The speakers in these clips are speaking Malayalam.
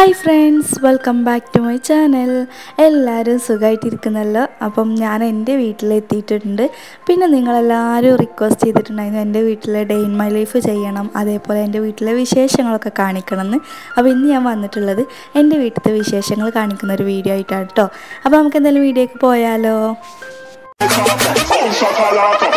Hi friends welcome back to my channel എല്ലാവരും സുഖമായിട്ടിരിക്കുന്നല്ലോ അപ്പം ഞാൻ എൻ്റെ വീട്ടിലെത്തിയിട്ടുണ്ട് പിന്നെ നിങ്ങളെല്ലാവരും റിക്വസ്റ്റ് ചെയ്തിട്ടുണ്ടായിരുന്നു എൻ്റെ വീട്ടിലെ ഡേ ഇൻ മൈ ലൈഫ് ചെയ്യണം അതേപോലെ എൻ്റെ വീട്ടിലെ വിശേഷങ്ങളൊക്കെ കാണിക്കണം എന്ന് അപ്പോൾ ഇന്ന് ഞാൻ വന്നിട്ടുള്ളത് എൻ്റെ വീട്ടിലത്തെ വിശേഷങ്ങൾ കാണിക്കുന്ന ഒരു വീഡിയോ ആയിട്ടാണ് കേട്ടോ അപ്പോൾ നമുക്ക് എന്തായാലും വീഡിയോക്ക് പോയാലോ Oh, shakalaka.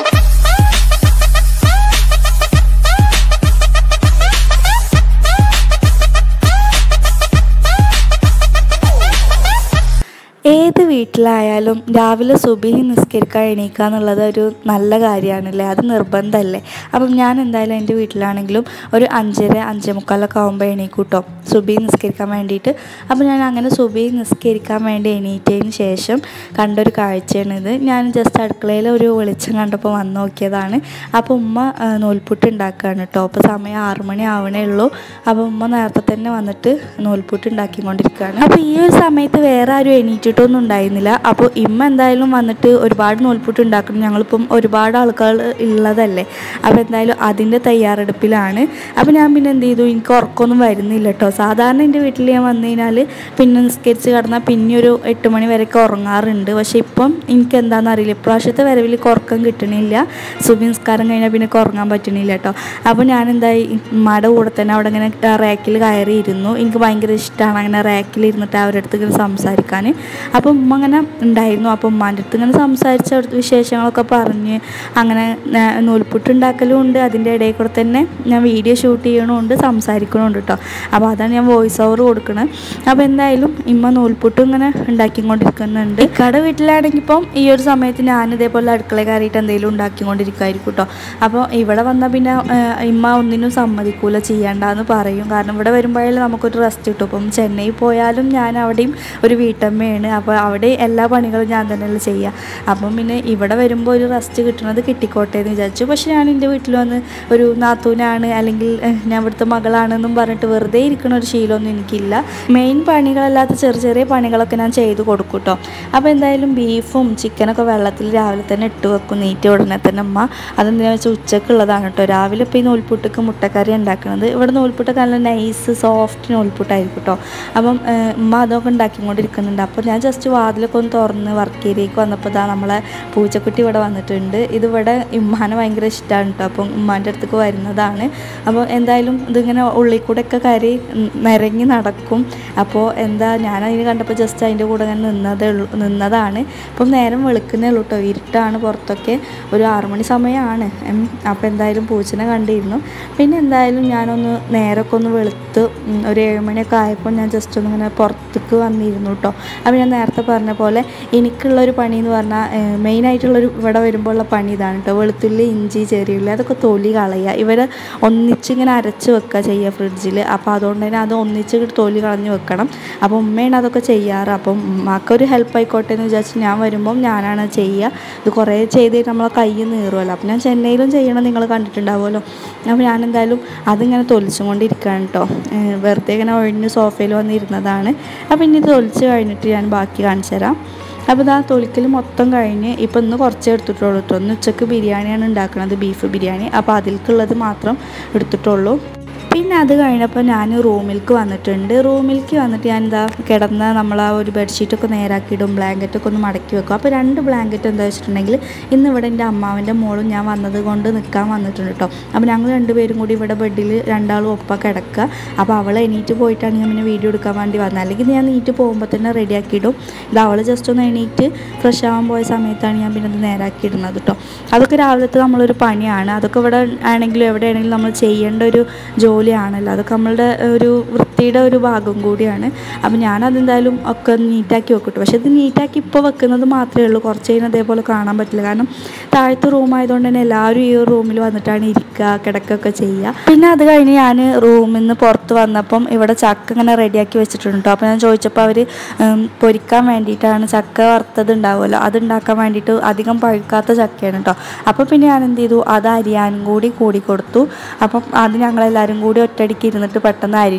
ഏത് വീട്ടിലായാലും രാവിലെ സുബിഹി നിസ്കരിക്കാൻ എണീക്കുക എന്നുള്ളത് ഒരു നല്ല കാര്യമാണല്ലേ അത് നിർബന്ധമല്ലേ അപ്പം ഞാൻ എന്തായാലും എൻ്റെ വീട്ടിലാണെങ്കിലും ഒരു അഞ്ചര അഞ്ചേ മുക്കാലൊക്കെ ആകുമ്പോൾ എണീക്കും കേട്ടോ സുബി നിസ്കരിക്കാൻ വേണ്ടിയിട്ട് അപ്പോൾ ഞാൻ അങ്ങനെ സുബി നിസ്കരിക്കാൻ വേണ്ടി എണീറ്റതിന് ശേഷം കണ്ടൊരു കാഴ്ചയാണിത് ഞാൻ ജസ്റ്റ് അടുക്കളയിൽ ഒരു വെളിച്ചം കണ്ടപ്പോൾ വന്ന് നോക്കിയതാണ് അപ്പോൾ ഉമ്മ ആ, നൂൽപുട്ട് ഉണ്ടാക്കുകയാണ് കേട്ടോ അപ്പോൾ സമയം ആറു മണി ആവണേ ഉള്ളൂ അപ്പോൾ ഉമ്മ നേരത്തെ തന്നെ വന്നിട്ട് നൂൽപുട്ട് ഉണ്ടാക്കിക്കൊണ്ടിരിക്കുകയാണ് അപ്പോൾ ഈ ഒരു സമയത്ത് വേറെ ആരും എണീറ്റിട്ടൊന്നും ഉണ്ടായിരുന്നില്ല അപ്പോൾ ഇമ്മ എന്തായാലും വന്നിട്ട് ഒരുപാട് നൂൽപുട്ട് ഉണ്ടാക്കണം ഞങ്ങളിപ്പം ഒരുപാട് ആൾക്കാർ ഉള്ളതല്ലേ അപ്പോൾ എന്തായാലും അതിൻ്റെ തയ്യാറെടുപ്പിലാണ് അപ്പോൾ ഞാൻ പിന്നെ എന്ത് ചെയ്തു എനിക്ക് ഉറക്കമൊന്നും വരുന്നില്ല കേട്ടോ സാധാരണ എൻ്റെ വീട്ടിൽ ഞാൻ വന്നു കഴിഞ്ഞാൽ പിന്നെ നിസ്കരിച്ച് കിടന്നാൽ പിന്നെ ഒരു എട്ട് മണി വരെയൊക്കെ ഉറങ്ങാറുണ്ട് പക്ഷേ ഇപ്പം എനിക്ക് എന്താണെന്ന് അറിയില്ല ഇപ്രാവശ്യത്തെ വരവിൽ ഉറക്കം കിട്ടണില്ല സുബി നിസ്കാരം കഴിഞ്ഞാൽ പിന്നെ ഉറങ്ങാൻ പറ്റണില്ല കേട്ടോ അപ്പോൾ ഞാൻ എന്തായി ഉമ്മയുടെ കൂടെ തന്നെ അവിടെ ഇങ്ങനെ റാക്കിൽ കയറി ഇരുന്നു എനിക്ക് ഭയങ്കര ഇഷ്ടമാണ് അങ്ങനെ റാക്കിൽ ഇരുന്നിട്ട് അവരുടെ അടുത്ത് ഇങ്ങനെ സംസാരിക്കാൻ അപ്പോൾ ഉമ്മ അങ്ങനെ ഉണ്ടായിരുന്നു അപ്പോൾ ഉമ്മാൻ്റെ അടുത്ത് ഇങ്ങനെ സംസാരിച്ച് അവിടുത്തെ വിശേഷങ്ങളൊക്കെ പറഞ്ഞ് അങ്ങനെ ന- നൂൽപുട്ട് ഉണ്ടാക്കലും ഉണ്ട് അതിൻ്റെ ഇടയിൽ കൂടെ തന്നെ ഞാൻ വീഡിയോ ഷൂട്ട് ചെയ്യണമുണ്ട് സംസാരിക്കണമുണ്ട് കേട്ടോ അപ്പോൾ അതാണ് ഞാൻ വോയിസ് ഓവർ കൊടുക്കുന്നത് അപ്പോൾ എന്തായാലും ഇമ്മ നൂൽപുട്ടും ഇങ്ങനെ ഉണ്ടാക്കിക്കൊണ്ടിരിക്കുന്നുണ്ട് ഇക്കടെ വീട്ടിലാണെങ്കിൽ ഇപ്പം ഈ ഒരു സമയത്ത് ഞാൻ ഇതേപോലെ അടുക്കള കയറിയിട്ട് എന്തെങ്കിലും ഉണ്ടാക്കിക്കൊണ്ടിരിക്കുമായിരിക്കും കേട്ടോ അപ്പോൾ ഇവിടെ വന്നാൽ പിന്നെ ആ, ഇമ്മ ഒന്നിനും സമ്മതിക്കൂല ചെയ്യണ്ടെന്ന് പറയും കാരണം ഇവിടെ വരുമ്പോഴേ നമുക്കൊരു റെസ്റ്റ് കിട്ടും ഇപ്പം ചെന്നൈ പോയാലും ഞാൻ അവിടെയും ഒരു വീട്ടമ്മയാണ് അപ്പോൾ അവിടെ എല്ലാ പണികളും ഞാൻ തന്നെയല്ലേ ചെയ്യുക അപ്പം പിന്നെ ഇവിടെ വരുമ്പോൾ ഒരു റെസ്റ്റ് കിട്ടുന്നത് കിട്ടിക്കോട്ടെ എന്ന് വിചാരിച്ചു പക്ഷേ ഞാൻ എൻ്റെ വീട്ടിൽ വന്ന് ഒരു നാത്തൂനാണ് അല്ലെങ്കിൽ ഏഹ്, ഞാൻ ഇവിടുത്തെ മകളാണെന്നും പറഞ്ഞിട്ട് വെറുതെ ഇരിക്കുന്ന ഒരു ശീലമൊന്നും എനിക്കില്ല മെയിൻ പണികളല്ലാത്ത ചെറിയ ചെറിയ പണികളൊക്കെ ഞാൻ ചെയ്ത് കൊടുക്കും കേട്ടോ അപ്പോൾ എന്തായാലും ബീഫും ചിക്കനൊക്കെ വെള്ളത്തിൽ രാവിലെ തന്നെ ഇട്ട് വെക്കും നീറ്റ് ഉടനെ തന്നെ അമ്മ അതെന്തിനാ വെച്ചാൽ ഉച്ചക്കുള്ളതാണ് കേട്ടോ രാവിലെ ഇപ്പോൾ ഈ നൂൽപുട്ടൊക്കെ മുട്ടക്കറി ഉണ്ടാക്കുന്നത് ഇവിടെ നൂൽപുട്ടൊക്കെ നല്ല നൈസ് സോഫ്റ്റ് നൂൽപുട്ടായിരിക്കും കേട്ടോ അപ്പം ഏഹ്, ഉമ്മ അതൊക്കെ ഉണ്ടാക്കിക്കൊണ്ടിരിക്കുന്നുണ്ട് അപ്പോൾ ഞാൻ ജസ്റ്റ് വാതിലൊക്കെ ഒന്ന് തുറന്ന് വർക്ക് ഏരിയയ്ക്ക് വന്നപ്പോൾ ഇതാ നമ്മളെ പൂച്ചക്കുട്ടി ഇവിടെ വന്നിട്ടുണ്ട് ഇതിവിടെ ഉമ്മാനെ ഭയങ്കര ഇഷ്ടമാണ് കേട്ടോ അപ്പം ഉമ്മാൻ്റെ അടുത്തേക്ക് വരുന്നതാണ് അപ്പോൾ എന്തായാലും ഇതിങ്ങനെ ഉള്ളിൽ കൂടെ ഒക്കെ കയറി ഉം, നിരങ്ങി നടക്കും അപ്പോൾ എന്താ ഞാൻ അതിന് കണ്ടപ്പോൾ ജസ്റ്റ് അതിൻ്റെ കൂടെ ഞാൻ നിന്നതേ ഉള്ളൂ നിന്നതാണ് അപ്പം നേരം വെളുക്കുന്നേ ഉള്ളൂ കേട്ടോ ഇരുട്ടാണ് പുറത്തൊക്കെ ഒരു ആറുമണി സമയമാണ് ഉം, അപ്പോൾ എന്തായാലും പൂച്ചനെ കണ്ടിരുന്നു പിന്നെ എന്തായാലും ഞാനൊന്ന് നേരമൊക്കെ ഒന്ന് വെളുത്ത് ഉം, ഒരു ഏഴുമണിയൊക്കെ ആയപ്പോൾ ഞാൻ ജസ്റ്റ് ഒന്ന് ഇങ്ങനെ പുറത്തേക്ക് വന്നിരുന്നു കേട്ടോ അപ്പോൾ ഞാൻ നേരത്തെ പറഞ്ഞ പോലെ എനിക്കുള്ളൊരു പണി എന്ന് പറഞ്ഞാൽ മെയിനായിട്ടുള്ളൊരു ഇവിടെ വരുമ്പോൾ ഉള്ള പണി ഇതാണ് കേട്ടോ വെളുത്തുള്ളി ഇഞ്ചി ചെറിയുള്ളി അതൊക്കെ തൊലി കളയുക ഇവരെ ഒന്നിച്ചിങ്ങനെ അരച്ച് വെക്കുക ചെയ്യുക ഫ്രിഡ്ജിൽ അപ്പോൾ അതുകൊണ്ട് തന്നെ അത് ഒന്നിച്ച് തൊലി കളഞ്ഞ് വെക്കണം അപ്പോൾ ഉമ്മയാണ് അതൊക്കെ ചെയ്യാറ് അപ്പം ഉമ്മാക്കൊരു ഹെൽപ്പ് ആയിക്കോട്ടെ എന്ന് വിചാരിച്ച് ഞാൻ വരുമ്പം ഞാനാണ് ചെയ്യുക ഇത് കുറേ ചെയ്ത് കഴിഞ്ഞാൽ നമ്മളെ കൈ നീറുമല്ലോ അപ്പോൾ ഞാൻ ചെന്നൈയിലും ചെയ്യണം നിങ്ങൾ കണ്ടിട്ടുണ്ടാവുമല്ലോ അപ്പോൾ ഞാൻ എന്തായാലും അതിങ്ങനെ തൊലിച്ചും കൊണ്ടിരിക്കുകയാണ് കേട്ടോ ഏഹ് വെറുതെ ഇങ്ങനെ ഒഴിഞ്ഞ് സോഫയിൽ വന്നിരുന്നതാണ് അപ്പോൾ ഇനി ഇത് തൊലിച്ച് കഴിഞ്ഞിട്ട് ഞാൻ ബാക്കി കാണിച്ചു തരാം അപ്പോൾ ഇതാ തൊലിക്കൽ മൊത്തം കഴിഞ്ഞ് ഇപ്പോൾ ഇന്ന് കുറച്ചേ എടുത്തിട്ടുള്ളൂ കേട്ടോ ഇന്ന് ഉച്ചക്ക് ബിരിയാണിയാണ് ഉണ്ടാക്കുന്നത് ബീഫ് ബിരിയാണി അപ്പോൾ അതിൽക്കുള്ളത് മാത്രം എടുത്തിട്ടുള്ളൂ പിന്നെ അത് കഴിഞ്ഞപ്പോൾ ഞാൻ റൂമിലേക്ക് വന്നിട്ടുണ്ട് റൂമിലേക്ക് വന്നിട്ട് ഞാൻ എന്താ കിടന്ന നമ്മൾ ആ ഒരു ബെഡ്ഷീറ്റൊക്കെ നേരാക്കിയിടും ബ്ലാങ്കറ്റൊക്കെ ഒന്ന് മടക്കി വെക്കും അപ്പോൾ രണ്ട് ബ്ലാങ്കറ്റ് എന്താ വെച്ചിട്ടുണ്ടെങ്കിൽ ഇന്ന് ഇവിടെ എൻ്റെ അമ്മാവൻ്റെ മോളും ഞാൻ വന്നത് കൊണ്ട് നിൽക്കാൻ വന്നിട്ടുണ്ട് കേട്ടോ അപ്പോൾ ഞങ്ങൾ രണ്ടുപേരും കൂടി ഇവിടെ ബെഡിൽ രണ്ടാളും ഒപ്പം കിടക്കുക അപ്പോൾ അവൾ എണീറ്റ് പോയിട്ടാണ് ഞാൻ പിന്നെ വീഡിയോ എടുക്കാൻ വേണ്ടി വന്നത് അല്ലെങ്കിൽ ഞാൻ നീറ്റ് പോകുമ്പോൾ തന്നെ റെഡിയാക്കിയിടും ഇത് അവൾ ജസ്റ്റ് ഒന്ന് എണീറ്റ് ഫ്രഷ് ആവാൻ പോയ സമയത്താണ് ഞാൻ പിന്നെ അത് നേരാക്കി ഇടുന്നത് കേട്ടോ അതൊക്കെ രാവിലത്തെ നമ്മളൊരു പണിയാണ് അതൊക്കെ ഇവിടെ ആണെങ്കിലും എവിടെയാണെങ്കിലും നമ്മൾ ചെയ്യേണ്ട ഒരു ജോലിയാണല്ലോ അതൊക്കെ നമ്മളുടെ ഒരു വൃത്തിയുടെ ഒരു ഭാഗം കൂടിയാണ് അപ്പോൾ ഞാനതെന്തായാലും ഒക്കെ നീറ്റാക്കി വെക്കട്ടു പക്ഷേ ഇത് നീറ്റാക്കി ഇപ്പോൾ വെക്കുന്നത് മാത്രമേ ഉള്ളൂ കുറച്ച് കഴിഞ്ഞ് അതേപോലെ കാണാൻ പറ്റില്ല കാരണം താഴത്തെ റൂം ആയതുകൊണ്ട് തന്നെ എല്ലാവരും ഈ റൂമിൽ വന്നിട്ടാണ് ഇരിക്കുക കിടക്കുകയൊക്കെ ചെയ്യുക പിന്നെ അത് കഴിഞ്ഞ് ഞാൻ റൂമിൽ നിന്ന് പുറത്ത് വന്നപ്പം ഇവിടെ ചക്ക ഇങ്ങനെ റെഡിയാക്കി വെച്ചിട്ടുണ്ട് കേട്ടോ അപ്പോൾ ഞാൻ ചോദിച്ചപ്പോൾ അവർ പൊരിക്കാൻ വേണ്ടിയിട്ടാണ് ചക്ക വറുത്തത് ഉണ്ടാവുമല്ലോ അത് ഉണ്ടാക്കാൻ വേണ്ടിയിട്ട് അധികം പഴുക്കാത്ത ചക്കയാണ് കേട്ടോ അപ്പോൾ പിന്നെ ഞാൻ എന്ത് ചെയ്തു അത് അരിയാനും കൂടി കൂടി കൊടുത്തു അപ്പം അത് ഞങ്ങളെല്ലാവരും കൂടി ഒറ്റയടിക്ക് ഇരുന്നിട്ട് പെട്ടെന്ന് അരിഞ്ഞു കൊടുത്തിട്ടോ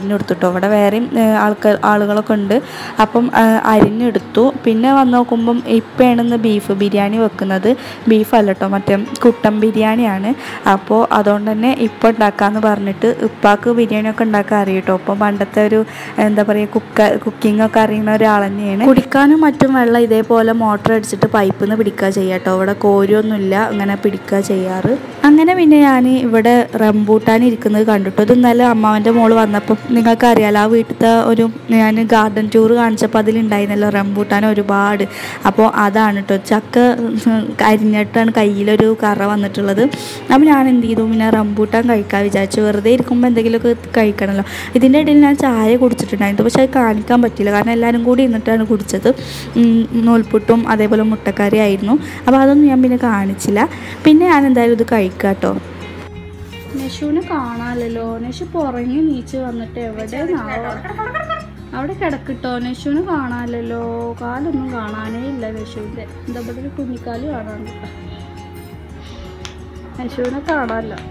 ഇവിടെ വേറെയും ആൾക്കാർ ആളുകളൊക്കെ ഉണ്ട് അപ്പം ആ, അരിഞ്ഞെടുത്തു പിന്നെ വന്ന് നോക്കുമ്പം ഇപ്പോഴാണ് ഇന്ന് ബീഫ് ബിരിയാണി വെക്കുന്നത് ബീഫ് അല്ല കേട്ടോ മറ്റേ കുട്ടൻ ബിരിയാണിയാണ് അപ്പോൾ അതുകൊണ്ട് തന്നെ ഇപ്പോൾ ഉണ്ടാക്കാമെന്ന് പറഞ്ഞിട്ട് ഉപ്പാക്ക് ബിരിയാണിയൊക്കെ ഉണ്ടാക്കാൻ അറിയും കേട്ടോ അപ്പോൾ പണ്ടത്തെ ഒരു എന്താ പറയുക കുക്ക കുക്കിംഗ് ഒക്കെ അറിയുന്ന ഒരാൾ തന്നെയാണ് കുടിക്കാനും മറ്റും വെള്ളം ഇതേപോലെ മോട്ടർ അടിച്ചിട്ട് പൈപ്പിൽ നിന്ന് പിടിക്കുക ചെയ്യുക കേട്ടോ ഇവിടെ കോരിയൊന്നുമില്ല അങ്ങനെ പിടിക്കുക ചെയ്യാറ് അങ്ങനെ പിന്നെ ഞാൻ ഇവിടെ റംബൂട്ടാൻ ഇരിക്കുന്നത് കണ്ടിട്ടു ഇത് ഇന്നലെ അമ്മാവൻ്റെ മോള് വന്നപ്പോൾ നിങ്ങൾക്ക് അറിയാലോ ആ വീട്ടിലത്തെ ഒരു ഞാൻ ഗാർഡൻ ടൂർ കാണിച്ചപ്പോൾ അതിലുണ്ടായിരുന്നല്ലോ റംബൂട്ടാൻ ഒരുപാട് അപ്പോൾ അതാണ് കേട്ടോ ചക്ക അരിഞ്ഞിട്ടാണ് കയ്യിലൊരു കറ വന്നിട്ടുള്ളത് അപ്പോൾ ഞാൻ എന്ത് ചെയ്തു പിന്നെ റംബൂട്ടാൻ കഴിക്കാൻ വിചാരിച്ചു വെറുതെ ഇരിക്കുമ്പോൾ എന്തെങ്കിലുമൊക്കെ കഴിക്കണമല്ലോ ഇതിൻ്റെ ഇടയിൽ ഞാൻ ചായ കുടിച്ചിട്ടുണ്ടായിരുന്നു പക്ഷേ അത് കാണിക്കാൻ പറ്റില്ല കാരണം എല്ലാവരും കൂടി ഇരുന്നിട്ടാണ് കുടിച്ചത് ഉം, നൂൽപുട്ടും അതേപോലെ മുട്ടക്കറി ആയിരുന്നു അപ്പോൾ അതൊന്നും ഞാൻ പിന്നെ കാണിച്ചില്ല പിന്നെ ഞാൻ എന്തായാലും ഇത് കഴിക്കാം കേട്ടോ നെഷുവിനെ കാണാമല്ലോ നെഷു പുറങ്ങി നീച്ച് വന്നിട്ട് എവിടെ അവിടെ കിടക്കിട്ടോ നെഷുവിനെ കാണാമല്ലോ കാലൊന്നും കാണാനേ ഇല്ല നെഷുവിൻ്റെ എന്താ ഇവിടെ ഒരു കുഞ്ഞിക്കാല് കാണാനുണ്ട് നെഷുവിനെ കാണാമല്ലോ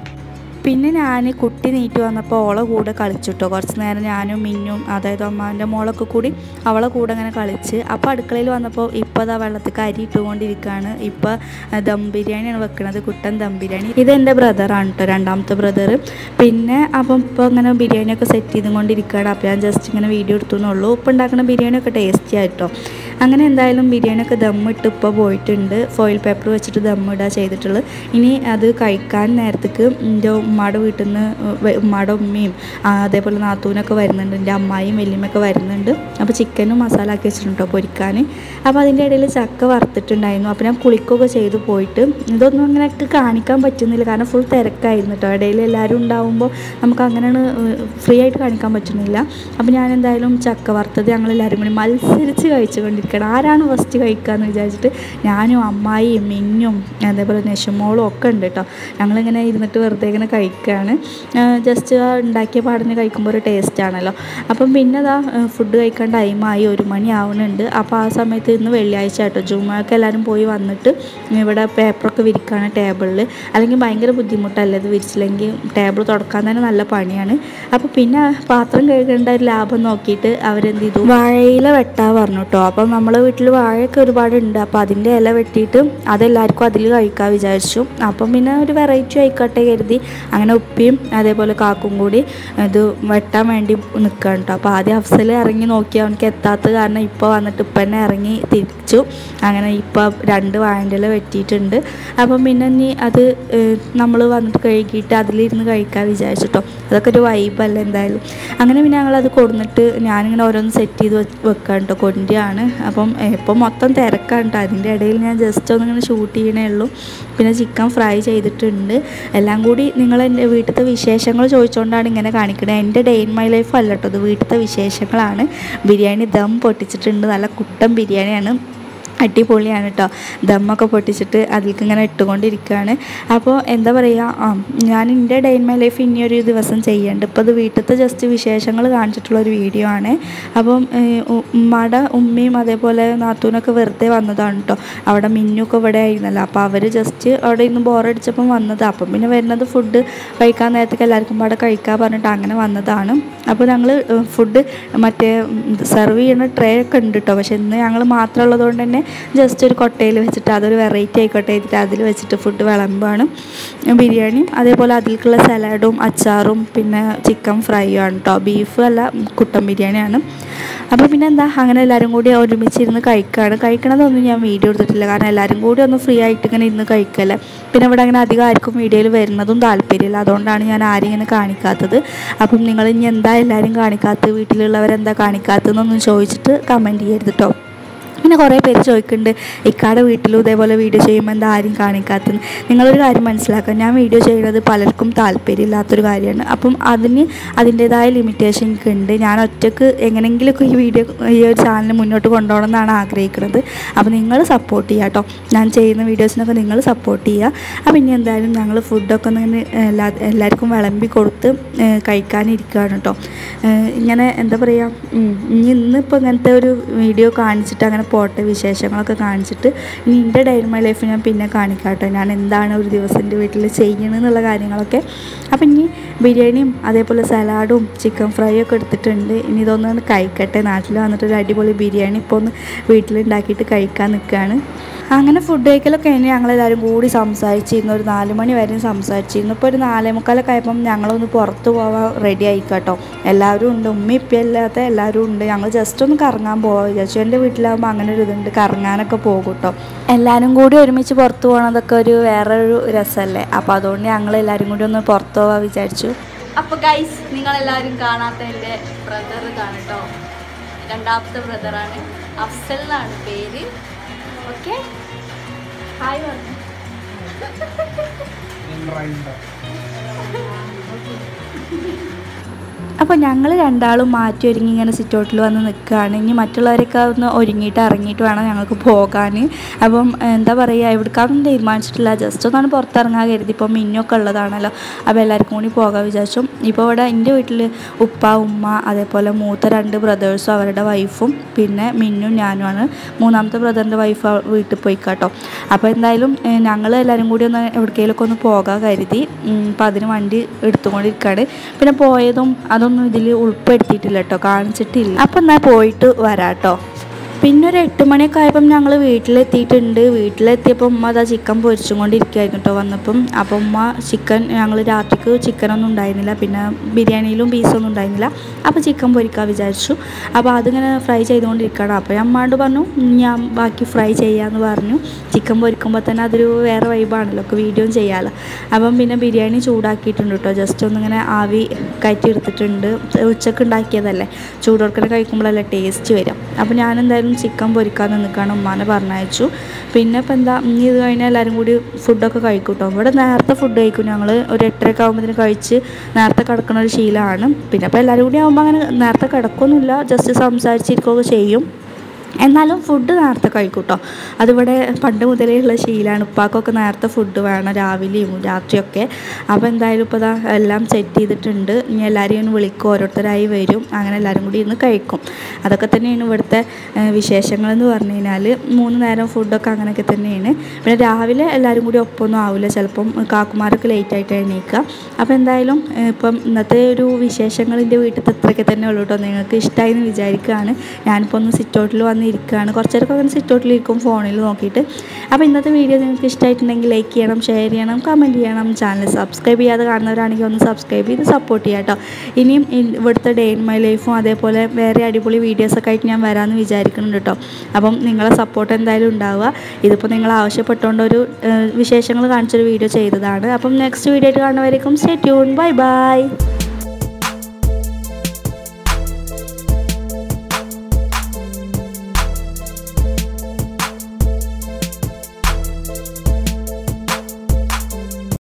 പിന്നെ ഞാൻ കുട്ടി നീറ്റ് വന്നപ്പോൾ ഓളെ കൂടെ കളിച്ചിട്ടോ കുറച്ച് നേരം ഞാനും മിന്നും അതായത് അമ്മാൻ്റെ മോളൊക്കെ കൂടി അവളെ കൂടെ അങ്ങനെ കളിച്ച് അപ്പോൾ അടുക്കളയിൽ വന്നപ്പോൾ ഇപ്പോൾ അതാ വെള്ളത്തിൽ അരി ഇട്ടുകൊണ്ടിരിക്കുകയാണ് ഇപ്പോൾ ദം ബിരിയാണിയാണ് വെക്കുന്നത് കുട്ടൻ ദം ബിരിയാണി ഇത് എൻ്റെ ബ്രദറാണ് കേട്ടോ രണ്ടാമത്തെ ബ്രദർ പിന്നെ അപ്പം ഇപ്പോൾ ഇങ്ങനെ ബിരിയാണിയൊക്കെ സെറ്റ് ചെയ്തുകൊണ്ടിരിക്കുകയാണ് അപ്പോൾ ഞാൻ ജസ്റ്റ് ഇങ്ങനെ വീഡിയോ എടുത്തു എന്നുള്ളൂ ഇപ്പോൾ ഉണ്ടാക്കുന്ന ബിരിയാണിയൊക്കെ ടേസ്റ്റി ആയിട്ടോ അങ്ങനെ എന്തായാലും ബിരിയാണിയൊക്കെ ദമ്മിട്ട് ഇപ്പോൾ പോയിട്ടുണ്ട് ഫോയിൽ പേപ്പർ വെച്ചിട്ട് ദമ്മിടുക ചെയ്തിട്ടുള്ളത് ഇനി അത് കഴിക്കാൻ നേരത്തേക്ക് എൻ്റെ ഉമ്മയുടെ വീട്ടിൽ നിന്ന് ഉമ്മയുടെ ഉമ്മയും ആ, അതേപോലെ നാത്തൂനൊക്കെ വരുന്നുണ്ട് എൻ്റെ അമ്മായിയും വല്യമ്മയൊക്കെ വരുന്നുണ്ട് അപ്പോൾ ചിക്കനും മസാല ആക്കി വെച്ചിട്ടുണ്ടോ പൊരിക്കാൻ അപ്പോൾ അതിൻ്റെ ഇടയിൽ ചക്ക വറുത്തിട്ടുണ്ടായിരുന്നു അപ്പോൾ ഞാൻ കുളിക്കുകയൊക്കെ ചെയ്ത് പോയിട്ട് ഇതൊന്നും അങ്ങനെ എനിക്ക് കാണിക്കാൻ പറ്റുന്നില്ല കാരണം ഫുൾ തിരക്കായിരുന്നു കേട്ടോ ഇടയിൽ എല്ലാവരും ഉണ്ടാവുമ്പോൾ നമുക്ക് അങ്ങനെയാണ് ഫ്രീ ആയിട്ട് കാണിക്കാൻ പറ്റുന്നില്ല അപ്പോൾ ഞാൻ എന്തായാലും ചക്ക വറുത്തത് ഞങ്ങൾ എല്ലാവരും കൂടി മത്സരിച്ച് കഴിച്ചുകൊണ്ടിരിക്കണം ആരാണ് ഫസ്റ്റ് കഴിക്കുക എന്ന് വിചാരിച്ചിട്ട് ഞാനും അമ്മായിയും മിന്നും അതേപോലെ നെഷമോളും ഒക്കെ ഉണ്ട് കേട്ടോ ഞങ്ങളിങ്ങനെ ഇരുന്നിട്ട് വെറുതെ ഇങ്ങനെ കഴിക്കുകയാണ് ജസ്റ്റ് ആ ഉണ്ടാക്കിയ പാടിന് കഴിക്കുമ്പോൾ ഒരു ടേസ്റ്റ് ആണല്ലോ അപ്പം പിന്നെ അതാ ഫുഡ് കഴിക്കാൻ ടൈമായി ഒരു മണി ആവുന്നുണ്ട് അപ്പോൾ ആ സമയത്ത് ഇന്ന് വെള്ളിയാഴ്ച കേട്ടോ ജുമയൊക്കെ എല്ലാവരും പോയി വന്നിട്ട് ഇവിടെ പേപ്പറൊക്കെ വിരിക്കുകയാണ് ടേബിളിൽ അല്ലെങ്കിൽ ഭയങ്കര ബുദ്ധിമുട്ടല്ലേ ഇത് വിരിച്ചില്ലെങ്കിൽ ടേബിൾ തുടക്കാൻ തന്നെ നല്ല പണിയാണ് അപ്പോൾ പിന്നെ പാത്രം കഴുകേണ്ട ഒരു ലാഭം നോക്കിയിട്ട് അവരെന്ത് ചെയ്തു വാഴയില വെട്ടാൻ പറഞ്ഞു കേട്ടോ അപ്പം നമ്മളെ വീട്ടിൽ വാഴയൊക്കെ ഒരുപാടുണ്ട് അപ്പോൾ അതിൻ്റെ ഇല വെട്ടിയിട്ട് അതെല്ലാവർക്കും അതിൽ കഴിക്കാൻ വിചാരിച്ചു അപ്പം പിന്നെ ഒരു വെറൈറ്റി ആയിക്കോട്ടെ കരുതി അങ്ങനെ ഉപ്പിയും അതേപോലെ കാക്കും കൂടി ഇത് വെട്ടാൻ വേണ്ടി നിൽക്കുകയാണ് കേട്ടോ അപ്പോൾ ആദ്യം അഫ്സൽ ഇറങ്ങി നോക്കി അവനക്ക് എത്താത്ത കാരണം ഇപ്പോൾ വന്നിട്ട് ഇപ്പം തന്നെ ഇറങ്ങി തിരിച്ചു അങ്ങനെ ഇപ്പോൾ രണ്ട് വാഴൻ്റെ ഇല വെട്ടിയിട്ടുണ്ട് അപ്പം പിന്നെ ഇനി അത് നമ്മൾ വന്നിട്ട് കഴുകിയിട്ട് അതിലിരുന്ന് കഴിക്കാൻ വിചാരിച്ചിട്ടോ അതൊക്കെ ഒരു വൈബല്ലേ എന്തായാലും അങ്ങനെ പിന്നെ ഞങ്ങളത് കൊടുന്നിട്ട് ഞാനിങ്ങനെ ഓരോന്ന് സെറ്റ് ചെയ്ത് വെച്ച് വെക്കാൻ കേട്ടോ കൊണ്ടിയാണ് അപ്പം ഇപ്പം മൊത്തം തിരക്കാണ് കേട്ടോ അതിൻ്റെ ഇടയിൽ ഞാൻ ജസ്റ്റ് ഒന്നിങ്ങനെ ഷൂട്ട് ചെയ്യണേ ഉള്ളൂ പിന്നെ ചിക്കൻ ഫ്രൈ ചെയ്തിട്ടുണ്ട് എല്ലാം കൂടി നിങ്ങൾ എൻ്റെ വീട്ടിലത്തെ വിശേഷങ്ങൾ ചോദിച്ചുകൊണ്ടാണ് ഇങ്ങനെ കാണിക്കുന്നത് എൻ്റെ ഡേ ഇൻ മൈ ലൈഫ് അല്ല കേട്ടോ ഇത് വീട്ടിലത്തെ വിശേഷങ്ങളാണ് ബിരിയാണി ദം പൊട്ടിച്ചിട്ടുണ്ട് നല്ല കുട്ടൻ ബിരിയാണിയാണ് അടിപൊളിയാണ് കേട്ടോ ദമ്മൊക്കെ പൊട്ടിച്ചിട്ട് അതിലേക്ക് ഇങ്ങനെ ഇട്ടുകൊണ്ടിരിക്കുകയാണ് അപ്പോൾ എന്താ പറയുക ആ ഞാൻ എൻ്റെ ഡേ ഇൻ മൈ ലൈഫ് ഇനിയൊരു ദിവസം ചെയ്യുന്നുണ്ട് ഇപ്പോൾ അത് വീട്ടിലത്തെ ജസ്റ്റ് വിശേഷങ്ങൾ കാണിച്ചിട്ടുള്ള ഒരു വീഡിയോ ആണ് അപ്പം ഏഹ്, ഉ- ഉമ്മയുടെ ഉമ്മയും അതേപോലെ നാത്തൂനൊക്കെ വെറുതെ വന്നതാണ് കേട്ടോ അവിടെ മിന്നൊക്കെ ഇവിടെ ആയിരുന്നല്ലോ അപ്പോൾ അവർ ജസ്റ്റ് അവിടെ ഇന്ന് ബോറടിച്ചപ്പം വന്നത് അപ്പം പിന്നെ വരുന്നത് ഫുഡ് കഴിക്കാൻ നേരത്തേക്ക് എല്ലാവർക്കും പാടെ കഴിക്കാൻ പറഞ്ഞിട്ട് അങ്ങനെ വന്നതാണ് അപ്പോൾ ഞങ്ങൾ ഫുഡ് മറ്റേ സെർവ് ചെയ്യുന്ന ട്രേ ഒക്കെ ഉണ്ട് കേട്ടോ പക്ഷെ ഇന്ന് ഞങ്ങൾ മാത്രം ഉള്ളതുകൊണ്ട് തന്നെ ജസ്റ്റ് ഒരു കൊട്ടയിൽ വെച്ചിട്ട് അതൊരു വെറൈറ്റി ആയിക്കോട്ടെ ചെയ്തിട്ട് അതിൽ വെച്ചിട്ട് ഫുഡ് വിളമ്പാണ് ബിരിയാണിയും അതേപോലെ അതിലേക്കുള്ള സലാഡും അച്ചാറും പിന്നെ ചിക്കൻ ഫ്രൈയും ആണ് കേട്ടോ ബീഫ് അല്ല കുട്ടൻ ബിരിയാണിയാണ് അപ്പോൾ പിന്നെ എന്താ അങ്ങനെ എല്ലാവരും കൂടി ഒരുമിച്ചിരുന്ന് കഴിക്കുകയാണ് കഴിക്കണതൊന്നും ഞാൻ വീഡിയോ എടുത്തിട്ടില്ല കാരണം എല്ലാവരും കൂടി ഒന്ന് ഫ്രീ ആയിട്ട് ഇങ്ങനെ ഇരുന്ന് കഴിക്കല്ലേ പിന്നെ ഇവിടെ അങ്ങനെ അധികം ആർക്കും വീഡിയോയിൽ വരുന്നതും താല്പര്യമില്ല അതുകൊണ്ടാണ് ഞാൻ ആരും ഇങ്ങനെ കാണിക്കാത്തത് അപ്പം നിങ്ങൾ ഇനി എന്താ എല്ലാവരും കാണിക്കാത്തത് വീട്ടിലുള്ളവരെന്താ കാണിക്കാത്തതെന്നൊന്നും ചോദിച്ചിട്ട് കമൻറ്റ് ചെയ്യരുത് കേട്ടോ പിന്നെ കുറേ പേര് ചോദിക്കുന്നുണ്ട് ഇക്കാടെ വീട്ടിലും ഇതേപോലെ വീഡിയോ ചെയ്യുമ്പോൾ എന്താ ആരും കാണിക്കാത്തത് നിങ്ങളൊരു കാര്യം മനസ്സിലാക്കുക ഞാൻ വീഡിയോ ചെയ്യുന്നത് പലർക്കും താല്പര്യമില്ലാത്തൊരു കാര്യമാണ് അപ്പം അതിന് അതിൻ്റേതായ ലിമിറ്റേഷൻ എനിക്കുണ്ട് ഞാൻ ഒറ്റക്ക് എങ്ങനെയെങ്കിലുമൊക്കെ ഈ വീഡിയോ ഈ ഒരു ചാനൽ മുന്നോട്ട് കൊണ്ടുപോകണം എന്നാണ് ആഗ്രഹിക്കുന്നത് അപ്പോൾ നിങ്ങൾ സപ്പോർട്ട് ചെയ്യുക കേട്ടോ ഞാൻ ചെയ്യുന്ന വീഡിയോസിനൊക്കെ നിങ്ങൾ സപ്പോർട്ട് ചെയ്യുക അപ്പോൾ ഇനി എന്തായാലും ഞങ്ങൾ ഫുഡൊക്കെ ഒന്ന് ഇങ്ങനെ എല്ലാ എല്ലാവർക്കും വിളമ്പി കൊടുത്ത് ഏഹ് കഴിക്കാനിരിക്കുകയാണ് കേട്ടോ ഏഹ് ഇങ്ങനെ എന്താ പറയുക ഉം, ഇനി ഇന്നിപ്പോൾ ഇങ്ങനത്തെ ഒരു വീഡിയോ കാണിച്ചിട്ട് അങ്ങനെ പോട്ടെ വിശേഷങ്ങളൊക്കെ കാണിച്ചിട്ട് ഇനി എൻ്റെ ഡെയിലി മൈ ലൈഫ് ഞാൻ പിന്നെ കാണിക്കാം കേട്ടോ ഞാൻ എന്താണ് ഒരു ദിവസം എൻ്റെ വീട്ടിൽ ചെയ്യണമെന്നുള്ള കാര്യങ്ങളൊക്കെ അപ്പം ഇനി ബിരിയാണിയും അതേപോലെ സലാഡും ചിക്കൻ ഫ്രൈ ഒക്കെ എടുത്തിട്ടുണ്ട് ഇനി ഇതൊന്ന് കഴിക്കട്ടെ നാട്ടിൽ വന്നിട്ട് ഒരു അടിപൊളി ബിരിയാണി ഇപ്പോൾ ഒന്ന് വീട്ടിലുണ്ടാക്കിയിട്ട് കഴിക്കാൻ നിൽക്കുകയാണ് അങ്ങനെ ഫുഡ് കഴിക്കലൊക്കെ കഴിഞ്ഞ് ഞങ്ങളെല്ലാവരും കൂടി സംസാരിച്ചിരുന്നു ഒരു നാല് മണി വരെയും സംസാരിച്ചിരുന്നു ഇപ്പോൾ ഒരു നാലേ മുക്കാലൊക്കെ ആയപ്പം ഞങ്ങളൊന്ന് പുറത്ത് പോകാൻ റെഡി ആയിക്കോട്ടോ എല്ലാവരും ഉണ്ട് ഉമ്മ ഇപ്പം ഇല്ലാത്ത എല്ലാവരും ഉണ്ട് ഞങ്ങൾ ജസ്റ്റ് ഒന്ന് കറങ്ങാൻ പോകാൻ വിചാരിച്ചു എൻ്റെ വീട്ടിലാകുമ്പോൾ അങ്ങനെ ഒരു ഇതുണ്ട് കറങ്ങാനൊക്കെ പോകും കേട്ടോ എല്ലാവരും കൂടി ഒരുമിച്ച് പുറത്ത് പോകണതൊക്കെ ഒരു വേറൊരു രസമല്ലേ അപ്പോൾ അതുകൊണ്ട് ഞങ്ങൾ എല്ലാവരും കൂടി ഒന്ന് പുറത്ത് പോകാൻ വിചാരിച്ചു അപ്പോൾ ഗൈസ് നിങ്ങളെല്ലാവരും കാണാത്ത എൻ്റെ ബ്രദർ കാണട്ടോ രണ്ടാമത്തെ ബ്രദറാണ് അഫ്സൽ എന്നാണ് പേര് ഓക്കെ ഹായ് പറഞ്ഞു അപ്പോൾ ഞങ്ങൾ രണ്ടാളും മാറ്റി ഒരുങ്ങി ഇങ്ങനെ സിറ്റൗട്ടിൽ വന്ന് നിൽക്കുകയാണ് ഇനി മറ്റുള്ളവരൊക്കെ ഒന്ന് ഒരുങ്ങിയിട്ട് ഇറങ്ങിയിട്ട് വേണം ഞങ്ങൾക്ക് പോകാൻ അപ്പം എന്താ പറയുക എവിടേക്കാണെന്ന് തീരുമാനിച്ചിട്ടില്ല ജസ്റ്റ് ഒന്നാണ് പുറത്തിറങ്ങാൻ കരുതി ഇപ്പോൾ മിന്നൊക്കെ ഉള്ളതാണല്ലോ അപ്പോൾ എല്ലാവർക്കും കൂടി പോകാൻ വിചാരിച്ചു ഇപ്പോൾ ഇവിടെ എൻ്റെ വീട്ടിൽ ഉപ്പ ഉമ്മ അതേപോലെ മൂത്ത രണ്ട് ബ്രദേഴ്സും അവരുടെ വൈഫും പിന്നെ മിന്നും ഞാനുമാണ് മൂന്നാമത്തെ ബ്രദറിൻ്റെ വൈഫ് വീട്ടിൽ പോയി കേട്ടോ അപ്പോൾ എന്തായാലും ഞങ്ങൾ എല്ലാവരും കൂടി ഒന്ന് എവിടേക്കെങ്കിലുമൊക്കെ ഒന്ന് പോകാൻ കരുതി അപ്പോൾ അതിന് വണ്ടി എടുത്തുകൊണ്ടിരിക്കുകയാണ് പിന്നെ പോയതും അതൊന്നും ഇതിൽ ഉൾപ്പെടുത്തിയിട്ടില്ല കേട്ടോ കാണിച്ചിട്ടില്ല അപ്പം എന്നാൽ പോയിട്ട് വരാം കേട്ടോ പിന്നെ ഒരു എട്ട് മണിയൊക്കെ ആയപ്പം ഞങ്ങൾ വീട്ടിലെത്തിയിട്ടുണ്ട് വീട്ടിലെത്തിയപ്പോൾ ഉമ്മ അതാ ചിക്കൻ പൊരിച്ചും കൊണ്ടിരിക്കുകയായിരുന്നു കേട്ടോ വന്നപ്പം അപ്പം ഉമ്മ ചിക്കൻ ഞങ്ങൾ രാത്രിക്ക് ചിക്കനൊന്നും ഉണ്ടായിരുന്നില്ല പിന്നെ ബിരിയാണിയിലും പീസൊന്നും ഉണ്ടായിരുന്നില്ല അപ്പോൾ ചിക്കൻ പൊരിക്കാൻ വിചാരിച്ചു അപ്പോൾ അതിങ്ങനെ ഫ്രൈ ചെയ്തുകൊണ്ടിരിക്കുകയാണ് അപ്പോൾ ഞാൻ അമ്മാണ്ട് പറഞ്ഞു ഞാൻ ബാക്കി ഫ്രൈ ചെയ്യാമെന്ന് പറഞ്ഞു ചിക്കൻ പൊരിക്കുമ്പോൾ തന്നെ അതൊരു വേറെ വൈബാണല്ലോ ഒക്കെ വീഡിയോയും ചെയ്യാമല്ലോ അപ്പം പിന്നെ ബിരിയാണി ചൂടാക്കിയിട്ടുണ്ട് കേട്ടോ ജസ്റ്റ് ഒന്നിങ്ങനെ ആവി കയറ്റി എടുത്തിട്ടുണ്ട് ഉച്ചക്ക് ഉണ്ടാക്കിയതല്ലേ ചൂടോർക്കനെ കഴിക്കുമ്പോഴല്ലേ ടേസ്റ്റ് വരും അപ്പോൾ ഞാൻ എന്തായാലും ചിക്കൻ പൊരിക്കാൻ നിൽക്കുകയാണ് ഉമ്മാനെ പറഞ്ഞയച്ചു പിന്നെ ഇപ്പം എന്താ ഇനി ഇത് കഴിഞ്ഞാൽ എല്ലാവരും കൂടി ഫുഡൊക്കെ കഴിക്കും കേട്ടോ ഇവിടെ നേരത്തെ ഫുഡ് കഴിക്കും ഞങ്ങൾ ഒരു എട്ടരയൊക്കെ ആകുമ്പോഴത്തേന് കഴിച്ച് നേരത്തെ കിടക്കുന്ന ഒരു ശീലമാണ് പിന്നെ അപ്പോൾ എല്ലാവരും കൂടി ആകുമ്പോൾ അങ്ങനെ നേരത്തെ കിടക്കൊന്നുമില്ല ജസ്റ്റ് സംസാരിച്ചിരിക്കുകയൊക്കെ ചെയ്യും എന്നാലും ഫുഡ് നേരത്തെ കഴിക്കും കേട്ടോ അതിവിടെ പണ്ട് മുതലേ ഉള്ള ശീലമാണ് ഉപ്പാക്കൊക്കെ നേരത്തെ ഫുഡ് വേണം രാവിലെയും രാത്രിയൊക്കെ അപ്പോൾ എന്തായാലും ഇപ്പോൾ ഇതാ എല്ലാം സെറ്റ് ചെയ്തിട്ടുണ്ട് ഇനി എല്ലാവരെയും ഒന്ന് വിളിക്കും ഓരോരുത്തരായി വരും അങ്ങനെ എല്ലാവരും കൂടി ഇന്ന് കഴിക്കും അതൊക്കെ തന്നെയാണ് ഇവിടുത്തെ ഏഹ്, വിശേഷങ്ങളെന്ന് പറഞ്ഞു കഴിഞ്ഞാൽ മൂന്ന് നേരം ഫുഡൊക്കെ അങ്ങനെയൊക്കെ തന്നെയാണ് പിന്നെ രാവിലെ എല്ലാവരും കൂടി ഒപ്പമൊന്നും ആവില്ല ചിലപ്പം കാക്കുമാരൊക്കെ ലേറ്റ് ആയിട്ട് എണീക്കുക അപ്പോൾ എന്തായാലും ഏഹ്, ഇപ്പം ഇന്നത്തെ ഒരു വിശേഷങ്ങളിൻ്റെ വീട്ടിലത്തെ ഇത്രയൊക്കെ തന്നെ ഉള്ളൂ കേട്ടോ നിങ്ങൾക്ക് ഇഷ്ടമായി എന്ന് വിചാരിക്കുകയാണ് ഞാനിപ്പോൾ ഒന്ന് സിറ്റൗട്ടിൽ വന്ന് ഇരിക്കുകയാണ് കുറച്ച് നേരമൊക്കെ അങ്ങനെ സിറ്റൗട്ടിൽ ഇരിക്കും ഫോണിൽ നോക്കിയിട്ട് അപ്പോൾ ഇന്നത്തെ വീഡിയോ നിങ്ങൾക്ക് ഇഷ്ടമായിട്ടുണ്ടെങ്കിൽ ലൈക്ക് ചെയ്യണം ഷെയർ ചെയ്യണം കമൻറ്റ് ചെയ്യണം ചാനൽ സബ്സ്ക്രൈബ് ചെയ്യാതെ കാണുന്നവരാണെങ്കിൽ ഒന്ന് സബ്സ്ക്രൈബ് ചെയ്ത് സപ്പോർട്ട് ചെയ്യാം കേട്ടോ ഇനിയും ഇ- ഇവിടുത്തെ ഡേ ഇൻ മൈ ലൈഫും അതേപോലെ വേറെ അടിപൊളി വീഡിയോസൊക്കെ ആയിട്ട് ഞാൻ വരാമെന്ന് വിചാരിക്കുന്നുണ്ട് കേട്ടോ അപ്പം നിങ്ങളെ സപ്പോർട്ട് എന്തായാലും ഉണ്ടാവുക ഇതിപ്പോൾ നിങ്ങൾ ആവശ്യപ്പെട്ടുകൊണ്ട് ഒരു വിശേഷങ്ങൾ കാണിച്ചൊരു വീഡിയോ ചെയ്തതാണ് അപ്പം നെക്സ്റ്റ് വീഡിയോ ആയിട്ട് കാണുന്നവരേക്കും സ്റ്റേ ട്യൂൺ ബൈ ബൈ